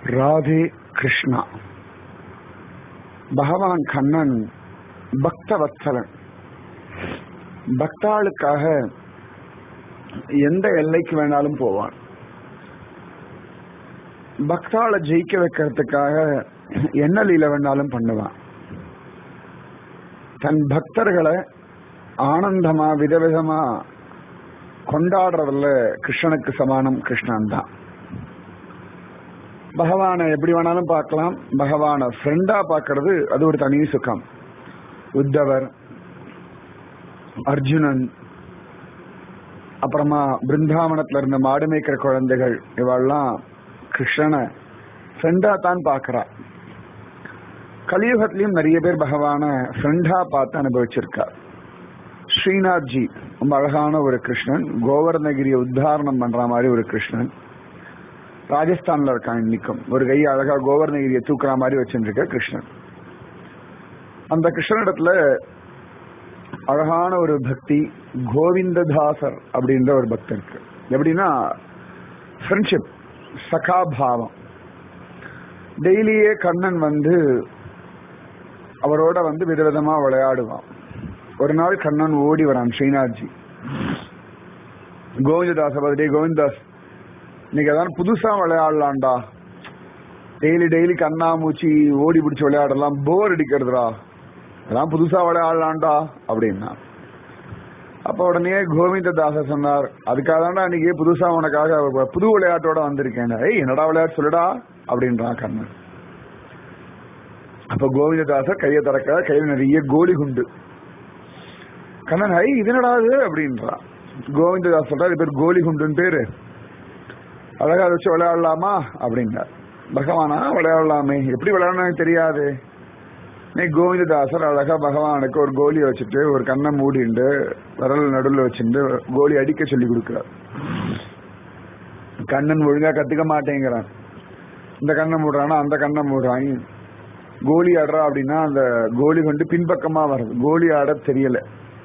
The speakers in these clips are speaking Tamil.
ராதே கிருஷ்ணா பகவான் கண்ணன் பக்தவத்சலன் பக்தாளுக்காக எந்த எல்லைக்கு வேணாலும் போவான் பக்தாளை ஜெயிக்க வைக்கிறதுக்காக என்ன லீல வேணாலும் பண்ணுவான் தன் பக்தர்களை ஆனந்தமா விதவிதமா கொண்டாடுறதுல கிருஷ்ணனுக்கு சமானம் கிருஷ்ணன் தான் பகவானை எப்படி வேணாலும் பார்க்கலாம் பகவானை ஃப்ரெண்டா பார்க்கறது அது ஒரு தனி சுகம் உத்தவர் அர்ஜுனன் அப்புறமா பிருந்தாவனத்துல இருந்த மாடு மேய்க்கிற குழந்தைகள் இவெல்லாம் கிருஷ்ணனை ஃப்ரெண்டா தான் பார்க்கறா கலியுகத்திலையும் நிறைய பேர் பகவான ஃப்ரெண்டா பார்த்து அனுபவிச்சிருக்கார் ஸ்ரீநாத்ஜி ரொம்ப அழகான ஒரு கிருஷ்ணன் கோவர்ணகிரியை உத்தாரணம் பண்ற மாதிரி ஒரு கிருஷ்ணன் ராஜஸ்தான்ல இருக்கான் இன்னைக்கும் ஒரு கை அழகா கோவர்ணகிரியை தூக்குற மாதிரி வச்சுருக்க கிருஷ்ணன் அந்த கிருஷ்ணனிடத்துல அழகான ஒரு பக்தி கோவிந்ததாசர் அப்படின்ற ஒரு பக்தருக்கு எப்படின்னா ஃப்ரெண்ட்ஷிப் சகாபாவம் டெய்லியே கண்ணன் வந்து அவரோட வந்து விதவிதமா விளையாடுவான் ஒரு நாள் கண்ணன் ஓடி வரான் ஸ்ரீநாத்ஜி கோவிந்ததாஸ் பதே கோவிந்தாஸ் இன்னைக்கு அதான் புதுசா விளையாடலாம்டா டெய்லி டெய்லி கண்ணாமூச்சி ஓடி பிடிச்சி விளையாடலாம் போர் அடிக்கிறதுடா அதான் புதுசா விளையாடலாம்டா அப்படின்னா அப்ப உடனே கோவிந்ததாச சொன்னார் அதுக்காக தான்டா இன்னைக்கு புதுசா உனக்காக புது விளையாட்டோட வந்திருக்கேன் ஏய் என்னடா விளையாட்டு சொல்லுடா அப்படின்றான் கண்ணன் அப்ப கோவிந்ததாசர் கையை திறக்க கையில் நிறைய கோலி குண்டு கண்ணன் ஐ இது என்னடாது அப்படின்றான் கோவிந்ததாஸ் சொல்றாரு பேர் கோலி குண்டுன்னு பேரு அழகா வச்சு விளையாடலாமா அப்படின்னார் பகவானா விளையாடலாமே எப்படி விளையாடணும் தெரியாது நீ கோவிந்ததாசர் அழகா பகவானுக்கு ஒரு கோலி வச்சுட்டு ஒரு கண்ணை மூடிண்டு விரல் நடுவில் வச்சுட்டு கோலி அடிக்க சொல்லி கொடுக்கிறார் கண்ணன் ஒழுங்கா கத்துக்க மாட்டேங்கிறான் இந்த கண்ணை மூடுறானா அந்த கண்ணை மூடுறான் கோலி ஆடுறா அப்படின்னா அந்த கோலி கொண்டு பின்பக்கமா வருது கோலி ஆட தெரியல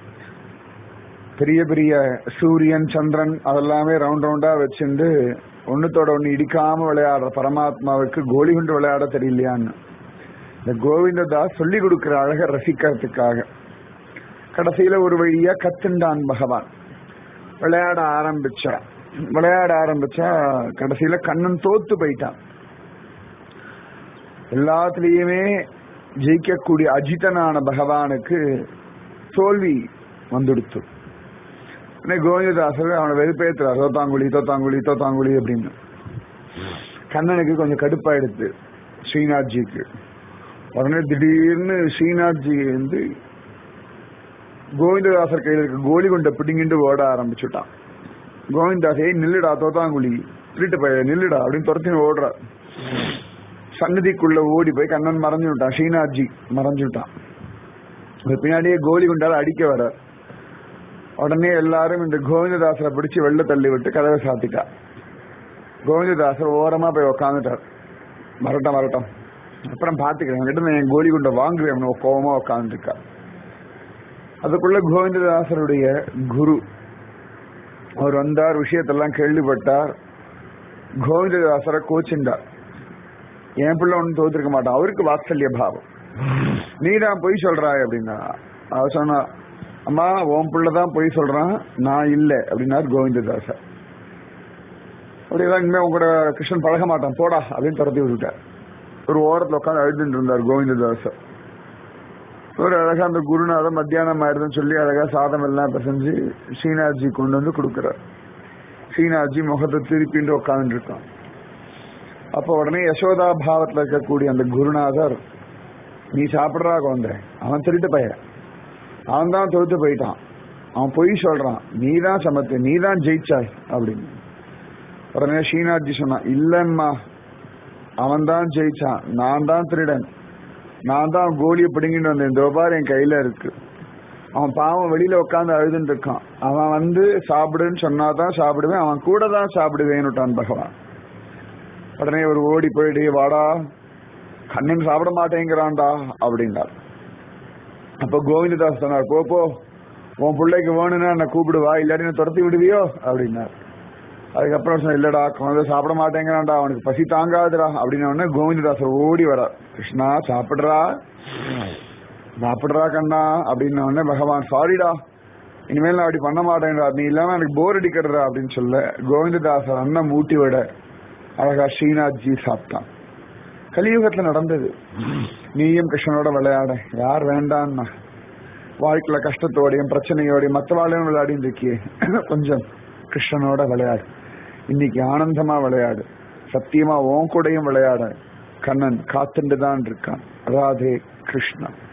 பெரிய பெரிய சூரியன் சந்திரன் அதெல்லாமே ரவுண்ட் ரவுண்டா வச்சுட்டு ஒன்னுத்தோட ஒண்ணு இடிக்காம விளையாடுற பரமாத்மாவுக்கு கோலி கொண்டு விளையாட தெரியலையான்னு இந்த கோவிந்ததாஸ் சொல்லி கொடுக்கிற அழக ரசிக்கிறதுக்காக கடைசியில ஒரு வழியா கத்துண்டான் பகவான் விளையாட ஆரம்பிச்சான் விளையாட ஆரம்பிச்சா கடைசியில கண்ணன் தோத்து போயிட்டான் எல்லாத்துலயுமே ஜெயிக்கக்கூடிய அஜிதனான பகவானுக்கு தோல்வி வந்துடுத்து கோவிந்ததாசர் அவனை வெறுப்பேற்றுறார் தோத்தாங்குழி தோத்தாங்குழி தோத்தாங்குழி அப்படின்னு கண்ணனுக்கு கொஞ்சம் கடுப்பாயிடுது ஸ்ரீநாத்ஜிக்கு உடனே திடீர்னு ஸ்ரீநாத்ஜி வந்து கோவிந்ததாசர் கையில் இருக்க கோலி கொண்ட பிடிங்கிட்டு ஓட ஆரம்பிச்சுட்டான் கோவிந்தாஸ் ஏய் நில்லுடா தோத்தாங்குழி திருட்டு பைய நில்லுடா அப்படின்னு துரத்தின்னு ஓடுறார் சன்னதிக்குள்ள ஓடி போய் கண்ணன் மறைஞ்சு விட்டான் ஸ்ரீநாத்ஜி மறைஞ்சு விட்டான் பின்னாடியே கோலி குண்டால அடிக்க வர உடனே எல்லாரும் இந்த கோவிந்ததாசரை பிடிச்சு வெள்ள தள்ளி விட்டு கதவை சாத்திட்டா கோவிந்ததாசர் ஓரமா போய் உக்காந்துட்டார் வரட்டும் வரட்டும் அப்புறம் பாத்துக்கிறேன் கிட்ட என் கோலி குண்டை வாங்குவேன் கோபமா உட்காந்துருக்கா அதுக்குள்ள கோவிந்ததாசருடைய குரு அவர் வந்தார் விஷயத்தெல்லாம் கேள்விப்பட்டார் கோவிந்ததாசரை கோச்சிண்டார் என் பிள்ளை ஒன்றும் தோத்துருக்க மாட்டான் அவருக்கு வாத்சல்ய பாவம் நீ தான் பொய் சொல்றாய் அப்படின்னா அவர் சொன்னா அம்மா உன் பிள்ளை தான் பொய் சொல்றான் நான் இல்லை அப்படின்னாரு கோவிந்ததாசர் அப்படியெல்லாம் இனிமே உங்களோட கிருஷ்ணன் பழக மாட்டான் போடா அப்படின்னு துரத்தி விட்டுட்டார் ஒரு ஓரத்தில் உட்காந்து அழுதுட்டு இருந்தார் கோவிந்ததாசர் ஒரு அழகா அந்த குருநாதம் மத்தியானம் ஆயிடுதுன்னு சொல்லி அழகா சாதம் எல்லாம் பிசைஞ்சு ஸ்ரீநாத்ஜி கொண்டு வந்து கொடுக்குறார் ஸ்ரீநாத்ஜி முகத்தை திருப்பிட்டு உட்காந்துட்டு இருக்கான் அப்ப உடனே யசோதா பாவத்துல இருக்கக்கூடிய அந்த குருநாதர் நீ சாப்பிடுறா குழந்தை அவன் திருட்டு பையன் அவன் தான் தொழுத்து போயிட்டான் அவன் பொய் சொல்றான் நீ தான் சமத்து நீ தான் ஜெயிச்சாய் அப்படின்னு உடனே ஸ்ரீநாத்ஜி சொன்னான் இல்லம்மா அவன் தான் ஜெயிச்சான் நான் தான் திருடன் நான் தான் கோலியை பிடிங்கிட்டு வந்தேன் இந்த பார் என் கையில இருக்கு அவன் பாவம் வெளியில உட்காந்து அழுதுன்னு இருக்கான் அவன் வந்து சாப்பிடுன்னு சொன்னாதான் சாப்பிடுவேன் அவன் கூட தான் சாப்பிடுவேன்னுட்டான் பகவான் உடனே ஒரு ஓடி போயிட்டு வாடா கண்ணன் சாப்பிட மாட்டேங்கிறான்டா அப்படின்னார் அப்ப கோவிந்ததாஸ் சொன்னார் போ போ உன் பிள்ளைக்கு வேணும்னா என்ன கூப்பிடுவா இல்லாட்டி துரத்தி விடுவியோ அப்படின்னார் அதுக்கப்புறம் சொன்ன இல்லடா குழந்தை சாப்பிட மாட்டேங்கிறான்டா அவனுக்கு பசி தாங்காதுடா அப்படின்னு உடனே கோவிந்ததாசர் ஓடி வர கிருஷ்ணா சாப்பிடுறா சாப்பிடுறா கண்ணா அப்படின்னு உடனே பகவான் சாரிடா இனிமேல் நான் அப்படி பண்ண மாட்டேன்டா நீ இல்லாம எனக்கு போர் அடிக்கிறதா அப்படின்னு சொல்ல கோவிந்ததாசர் அண்ணன் மூட்டி விட அழகா ஸ்ரீநாத்ஜி சாப்பிட்டான் கலியுகத்துல நடந்தது நீயும் கிருஷ்ணனோட விளையாட யார் வேண்டான்னா வாழ்க்கையில கஷ்டத்தோடையும் பிரச்சனையோடையும் மற்றவாளையும் விளையாடின்னு இருக்கியே கொஞ்சம் கிருஷ்ணனோட விளையாடு இன்னைக்கு ஆனந்தமா விளையாடு சத்தியமா உன் கூடயும் விளையாட கண்ணன் காத்துண்டு தான் இருக்கான் ராதே கிருஷ்ணன்